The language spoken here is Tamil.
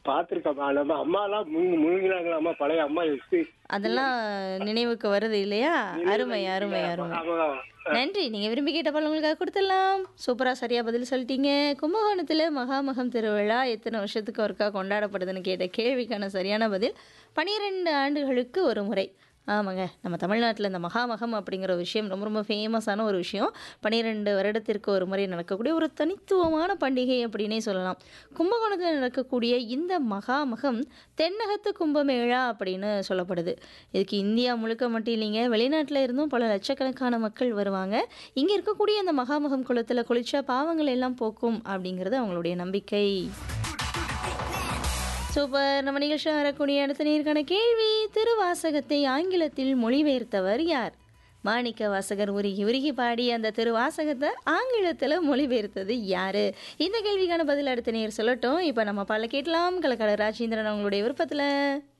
பாத்திருக்கோம் நம்ம அம்மா எல்லாம் முழுங்கினாங்களாமா பழைய அம்மா எஸ்பி அதெல்லாம் நினைவுக்கு வருது இல்லையா அருமை அருமை அருமை நன்றி நீங்கள் விரும்பி கேட்ட பாடல் உங்களுக்காக கொடுத்துடலாம் சூப்பராக சரியாக பதில் சொல்லிட்டீங்க கும்பகோணத்தில் மகாமகம் திருவிழா எத்தனை வருஷத்துக்கு ஒருக்கா கொண்டாடப்படுதுன்னு கேட்ட கேள்விக்கான சரியான பதில் பனிரெண்டு ஆண்டுகளுக்கு ஒரு முறை ஆமாங்க நம்ம தமிழ்நாட்டில் இந்த மகாமகம் அப்படிங்கிற ஒரு விஷயம் ரொம்ப ரொம்ப ஃபேமஸான ஒரு விஷயம் பன்னிரெண்டு வருடத்திற்கு ஒரு முறை நடக்கக்கூடிய ஒரு தனித்துவமான பண்டிகை அப்படின்னே சொல்லலாம் கும்பகோணத்தில் நடக்கக்கூடிய இந்த மகாமகம் தென்னகத்து கும்பமேளா அப்படின்னு சொல்லப்படுது இதுக்கு இந்தியா முழுக்க மட்டும் இல்லைங்க வெளிநாட்டில் இருந்தும் பல லட்சக்கணக்கான மக்கள் வருவாங்க இங்கே இருக்கக்கூடிய இந்த மகாமகம் குளத்தில் குளிச்சா பாவங்கள் எல்லாம் போக்கும் அப்படிங்கிறது அவங்களுடைய நம்பிக்கை சூப்பர் நம்ம நிகழ்ச்சியில் வரக்கூடிய அடுத்த நேருக்கான கேள்வி திருவாசகத்தை ஆங்கிலத்தில் மொழிபெயர்த்தவர் யார் மாணிக்க வாசகர் உருகி உருகி பாடி அந்த திருவாசகத்தை ஆங்கிலத்தில் மொழிபெயர்த்தது யாரு இந்த கேள்விக்கான பதில் அடுத்த நேர் சொல்லட்டும் இப்போ நம்ம பல கேட்கலாம் கலக்கடை ராஜேந்திரன் அவங்களுடைய விருப்பத்தில்